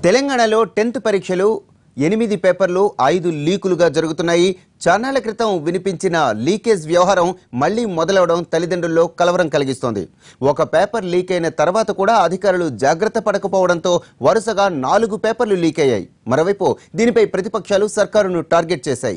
తెలంగాణలో టెన్త్ పరీక్షలు ఎనిమిది పేపర్లు ఐదు లీకులుగా జరుగుతున్నాయి చాన్నాళ్ల క్రితం వినిపించిన లీకేజ్ వ్యవహారం మళ్లీ మొదలవడం తల్లిదండ్రుల్లో కలవరం కలిగిస్తోంది ఒక పేపర్ లీక్ అయిన తర్వాత కూడా అధికారులు జాగ్రత్త పడకపోవడంతో వరుసగా నాలుగు పేపర్లు లీక్ అయ్యాయి మరోవైపు దీనిపై ప్రతిపక్షాలు సర్కారును టార్గెట్ చేశాయి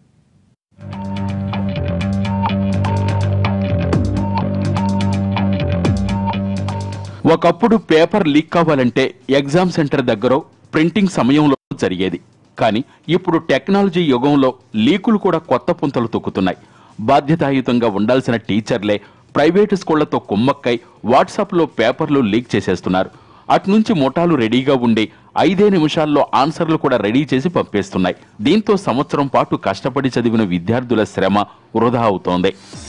ఒకప్పుడు పేపర్ లీక్ కావాలంటే ఎగ్జామ్ సెంటర్ దగ్గర ప్రింటింగ్ సమయంలో జరిగేది కానీ ఇప్పుడు టెక్నాలజీ యుగంలో లీకులు కూడా కొత్త పుంతలు తొక్కుతున్నాయి బాధ్యతాయుతంగా ఉండాల్సిన టీచర్లే ప్రైవేటు స్కూళ్లతో కుమ్మక్కై వాట్సాప్లో పేపర్లు లీక్ చేసేస్తున్నారు అట్నుంచి ముఠాలు రెడీగా ఉండి ఐదే నిమిషాల్లో ఆన్సర్లు కూడా రెడీ చేసి పంపేస్తున్నాయి దీంతో సంవత్సరం పాటు కష్టపడి చదివిన విద్యార్థుల శ్రమ వృధా అవుతోంది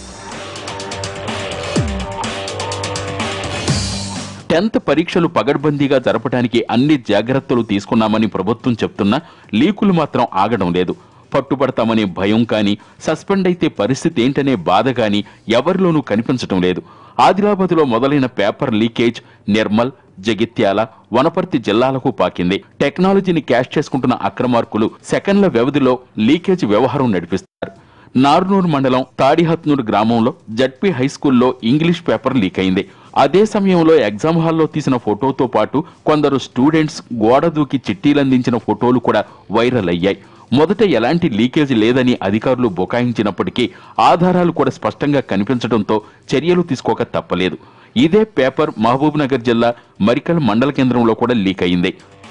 టెన్త్ పరీక్షలు పగడ్బందీగా జరపడానికి అన్ని జాగ్రత్తలు తీసుకున్నామని ప్రభుత్వం చెప్తున్నా లీకులు మాత్రం ఆగడం లేదు పట్టుబడతామనే భయం కానీ సస్పెండ్ అయితే పరిస్థితి ఏంటనే బాధ కానీ ఎవరిలోనూ కనిపించటం లేదు ఆదిలాబాద్లో మొదలైన పేపర్ లీకేజ్ నిర్మల్ జగిత్యాల వనపర్తి జిల్లాలకు పాకింది టెక్నాలజీని క్యాష్ చేసుకుంటున్న అక్రమార్కులు సెకండ్ల వ్యవధిలో లీకేజ్ వ్యవహారం నడిపిస్తారు నార్నూర్ మండలం తాడిహత్నూర్ గ్రామంలో జడ్పీ హై స్కూల్లో ఇంగ్లీష్ పేపర్ లీక్ అయింది అదే సమయంలో ఎగ్జామ్ హాల్లో తీసిన ఫోటోతో పాటు కొందరు స్టూడెంట్స్ గోడ దూకి చిట్టీలందించిన ఫోటోలు కూడా వైరల్ అయ్యాయి మొదట ఎలాంటి లీకేజ్ లేదని అధికారులు బుకాయించినప్పటికీ ఆధారాలు కూడా స్పష్టంగా కనిపించడంతో చర్యలు తీసుకోక తప్పలేదు ఇదే పేపర్ మహబూబ్ నగర్ జిల్లా మరికల్ మండల కేంద్రంలో కూడా లీక్ అయింది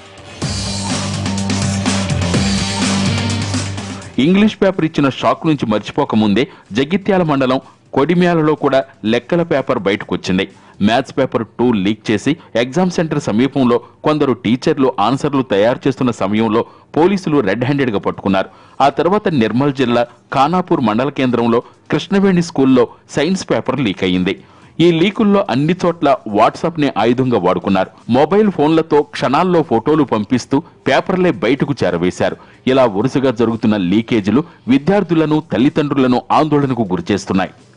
ఇంగ్లీష్ పేపర్ ఇచ్చిన షాక్ నుంచి మర్చిపోకముందే జగిత్యాల మండలం కొడిమ్యాలలో కూడా లెక్కల పేపర్ బయటకొచ్చింది మ్యాథ్స్ పేపర్ టూ లీక్ చేసి ఎగ్జామ్ సెంటర్ సమీపంలో కొందరు టీచర్లు ఆన్సర్లు తయారు చేస్తున్న సమయంలో పోలీసులు రెడ్ హ్యాండెడ్ గా పట్టుకున్నారు ఆ తర్వాత నిర్మల్ జిల్లా ఖానాపూర్ మండల కేంద్రంలో కృష్ణవేణి స్కూల్లో సైన్స్ పేపర్ లీక్ అయింది ఈ లీకుల్లో అన్ని చోట్ల వాట్సాప్ ని ఆయుధంగా వాడుకున్నారు మొబైల్ ఫోన్లతో క్షణాల్లో ఫోటోలు పంపిస్తూ పేపర్లే బయటకు చేరవేశారు ఇలా వరుసగా జరుగుతున్న లీకేజీలు విద్యార్థులను తల్లిదండ్రులను ఆందోళనకు గురిచేస్తున్నాయి